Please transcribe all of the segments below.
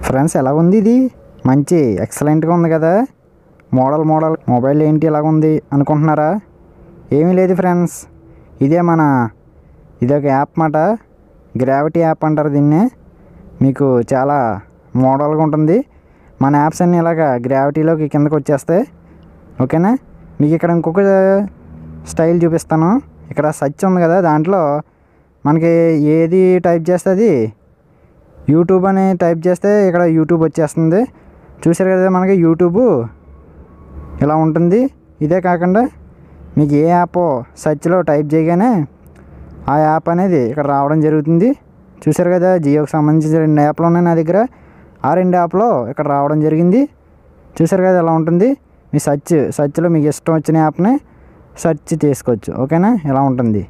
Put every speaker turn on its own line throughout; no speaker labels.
friends ఎలా ఉంది ఇది మంచి ఎక్సలెంట్గా ఉంది కదా మోడల్ మోడల్ మొబైల్ ఏంటి ఎలా ఉంది అనుకుంటున్నారా ఏమీ లేదు ఫ్రెండ్స్ ఇదే మన ఇదొక యాప్ మాట గ్రావిటీ యాప్ అంటారు దీన్ని మీకు చాలా మోడల్గా ఉంటుంది మన యాప్స్ అన్నీ ఇలాగా గ్రావిటీలోకి కిందకు వచ్చేస్తాయి ఓకేనా మీకు ఇక్కడ ఇంకొక స్టైల్ చూపిస్తాను ఇక్కడ సచ్ ఉంది కదా దాంట్లో మనకి ఏది టైప్ చేస్తే అది యూట్యూబ్ అని టైప్ చేస్తే ఇక్కడ యూట్యూబ్ వచ్చేస్తుంది చూసారు కదా మనకి యూట్యూబ్ ఇలా ఉంటుంది ఇదే కాకుండా మీకు ఏ యాప్ సర్చ్లో టైప్ చేయగానే ఆ యాప్ అనేది ఇక్కడ రావడం జరుగుతుంది చూసారు కదా జియోకి సంబంధించిన రెండు యాప్లు ఉన్నాయి నా దగ్గర ఆ రెండు యాప్లో ఇక్కడ రావడం జరిగింది చూసారు కదా ఎలా ఉంటుంది మీ సర్చ్ సర్చ్లో మీకు ఇష్టం వచ్చిన యాప్ని సెర్చ్ చేసుకోవచ్చు ఓకేనా ఇలా ఉంటుంది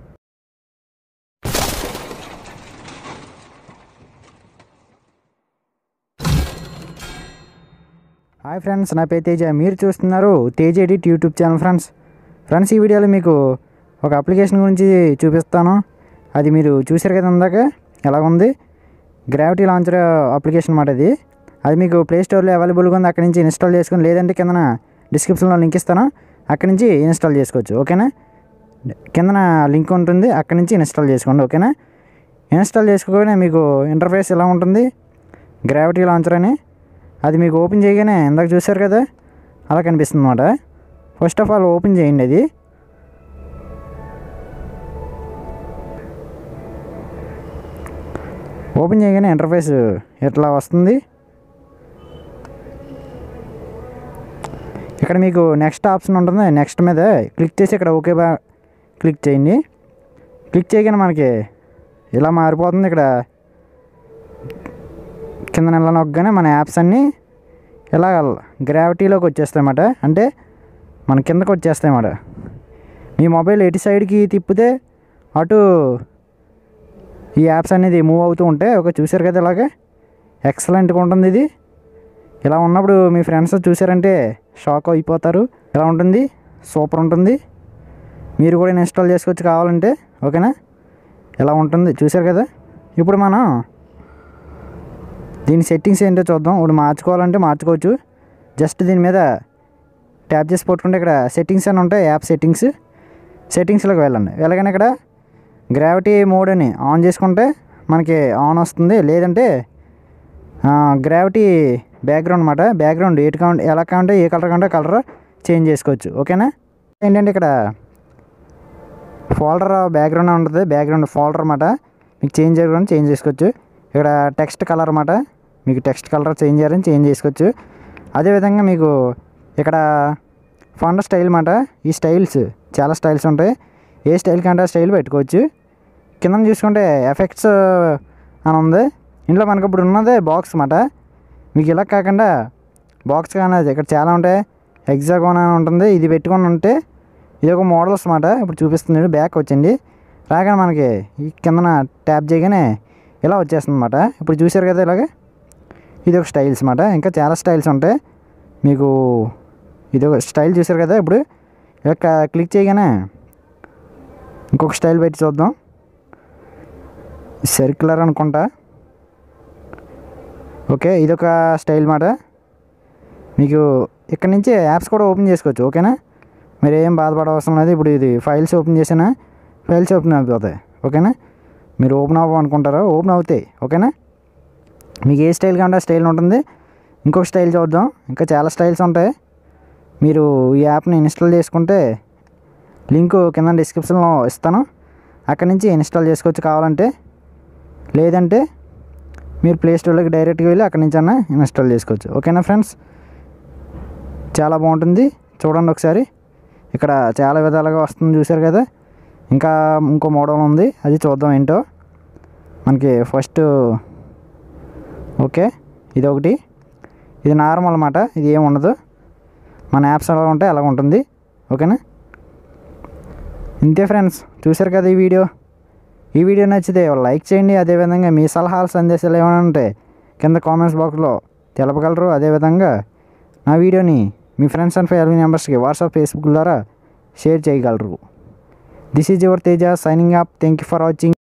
హాయ్ ఫ్రెండ్స్ నా పేరు తేజ మీరు చూస్తున్నారు Teja edit YouTube channel friends friends ఈ వీడియోలో మీకు ఒక అప్లికేషన్ గురించి చూపిస్తాను అది మీరు చూసారు కదా ఇందాక ఎలా ఉంది గ్రావిటీ లాంచర్ అప్లికేషన్ మాట అది అది మీకు ప్లే స్టోర్లో అవైలబుల్గా ఉంది అక్కడి నుంచి ఇన్స్టాల్ చేసుకుని లేదంటే కిందన డిస్క్రిప్షన్లో లింక్ ఇస్తాను అక్కడి నుంచి ఇన్స్టాల్ చేసుకోవచ్చు ఓకేనా కిందన లింక్ ఉంటుంది అక్కడి నుంచి ఇన్స్టాల్ చేసుకోండి ఓకేనా ఇన్స్టాల్ చేసుకోగానే మీకు ఇంటర్ఫేస్ ఎలా ఉంటుంది గ్రావిటీ లాంచర్ అని అది మీకు ఓపెన్ చేయగానే ఇందాక చూసారు కదా అలా కనిపిస్తుంది అనమాట ఫస్ట్ ఆఫ్ ఆల్ ఓపెన్ చేయండి అది ఓపెన్ చేయగానే ఇంటర్ఫేస్ ఎట్లా వస్తుంది ఇక్కడ మీకు నెక్స్ట్ ఆప్షన్ ఉంటుంది నెక్స్ట్ మీద క్లిక్ చేసి ఇక్కడ ఓకే బా క్లిక్ చేయండి క్లిక్ చేయగానే మనకి ఇలా మారిపోతుంది ఇక్కడ కింద నెల నొక్కగానే మన యాప్స్ అన్నీ ఇలా గ్రావిటీలోకి వచ్చేస్తాయి అన్నమాట అంటే మన కిందకు వచ్చేస్తాయి అన్నమాట మీ మొబైల్ ఎటు సైడ్కి తిప్పితే అటు ఈ యాప్స్ అనేది మూవ్ అవుతూ ఉంటాయి ఒక చూసారు కదా ఇలాగే ఎక్సలెంట్గా ఉంటుంది ఇది ఇలా ఉన్నప్పుడు మీ ఫ్రెండ్స్ చూసారంటే షాక్ అయిపోతారు ఇలా ఉంటుంది సూపర్ ఉంటుంది మీరు కూడా ఇన్స్టాల్ చేసుకోవచ్చు కావాలంటే ఓకేనా ఇలా ఉంటుంది చూసారు కదా ఇప్పుడు మనం దీని సెట్టింగ్స్ ఏంటో చూద్దాం ఇప్పుడు మార్చుకోవాలంటే మార్చుకోవచ్చు జస్ట్ దీని మీద ట్యాప్ చేసి పట్టుకుంటే ఇక్కడ సెట్టింగ్స్ అని ఉంటాయి యాప్ సెట్టింగ్స్ సెట్టింగ్స్లోకి వెళ్ళండి వెళ్ళగానే ఇక్కడ గ్రావిటీ మోడ్ అని ఆన్ చేసుకుంటే మనకి ఆన్ వస్తుంది లేదంటే గ్రావిటీ బ్యాక్గ్రౌండ్ అనమాట బ్యాక్గ్రౌండ్ ఎటు కావంటే ఎలా కావంటే ఏ కలర్ కావంటే కలర్ చేంజ్ చేసుకోవచ్చు ఓకేనా ఏంటంటే ఇక్కడ ఫోల్డర్ బ్యాక్గ్రౌండ్ ఉంటుంది బ్యాక్గ్రౌండ్ ఫోల్డర్ అనమాట మీకు చేంజ్ చేయాలని చేంజ్ చేసుకోవచ్చు ఇక్కడ టెక్స్ట్ కలర్ అనమాట మీకు టెక్స్ట్ కలర్ చేంజ్ చేయాలని చేంజ్ చేసుకోవచ్చు అదేవిధంగా మీకు ఇక్కడ ఫండ్ స్టైల్ అన్నమాట ఈ స్టైల్స్ చాలా స్టైల్స్ ఉంటాయి ఏ స్టైల్ కంటే ఆ స్టైల్ పెట్టుకోవచ్చు కింద చూసుకుంటే ఎఫెక్ట్స్ అని ఉంది ఇంట్లో మనకి ఇప్పుడు ఉన్నదే బాక్స్ అన్నమాట మీకు ఇలా కాకుండా బాక్స్ కానీ ఇక్కడ చాలా ఉంటాయి ఎగ్జాగోన్ అని ఉంటుంది ఇది పెట్టుకొని ఉంటే ఇది ఒక మోడల్స్ అన్నమాట ఇప్పుడు చూపిస్తుంది బ్యాక్ వచ్చింది రాగానే మనకి ఈ కిందన ట్యాప్ చేయగానే ఇలా వచ్చేస్తుంది అనమాట ఇప్పుడు చూసారు కదా ఇలాగే ఇది ఒక స్టైల్స్ అన్నమాట ఇంకా చాలా స్టైల్స్ ఉంటాయి మీకు ఇది ఒక స్టైల్ చూసారు కదా ఇప్పుడు ఇలా క- క్లిక్ చేయగానే ఇంకొక స్టైల్ పెట్టి చూద్దాం సర్క్యులర్ అనుకుంటా ఓకే ఇదొక స్టైల్ మాట మీకు ఇక్కడ నుంచి యాప్స్ కూడా ఓపెన్ చేసుకోవచ్చు ఓకేనా మీరు ఏం బాధపడ అవసరం లేదు ఇప్పుడు ఇది ఫైల్స్ ఓపెన్ చేసినా ఫైల్స్ ఓపెన్ అయిపోతాయి ఓకేనా మీరు ఓపెన్ అవ్వ అనుకుంటారో ఓపెన్ అవుతాయి ఓకేనా మీకు ఏ స్టైల్ కావాలంటే ఆ స్టైల్ ఉంటుంది ఇంకొక స్టైల్ చూద్దాం ఇంకా చాలా స్టైల్స్ ఉంటాయి మీరు ఈ యాప్ని ఇన్స్టాల్ చేసుకుంటే లింక్ కింద డిస్క్రిప్షన్లో ఇస్తాను అక్కడి నుంచి ఇన్స్టాల్ చేసుకోవచ్చు కావాలంటే లేదంటే మీరు ప్లే స్టోర్లోకి డైరెక్ట్గా వెళ్ళి అక్కడి నుంచి అన్న ఇన్స్టాల్ చేసుకోవచ్చు ఓకేనా ఫ్రెండ్స్ చాలా బాగుంటుంది చూడండి ఒకసారి ఇక్కడ చాలా విధాలుగా వస్తుంది చూసారు కదా ఇంకా ఇంకో మోడల్ ఉంది అది చూద్దాం ఏంటో మనకి ఫస్ట్ ఓకే ఇది ఒకటి ఇది నార్మల్ అన్నమాట ఇది ఏమి ఉండదు మన యాప్స్ ఎలా ఉంటాయి అలా ఉంటుంది ఓకేనా ఇంతే ఫ్రెండ్స్ చూసారు కదా ఈ వీడియో ఈ వీడియో నచ్చితే లైక్ చేయండి అదేవిధంగా మీ సలహాలు సందేశాలు ఏమైనా ఉంటే కింద కామెంట్స్ బాక్స్లో తెలపగలరు అదేవిధంగా నా వీడియోని మీ ఫ్రెండ్స్ అండ్ ఫ్యామిలీ మెంబర్స్కి వాట్సాప్ ఫేస్బుక్ ద్వారా షేర్ చేయగలరు this is your Teja signing up thank you for watching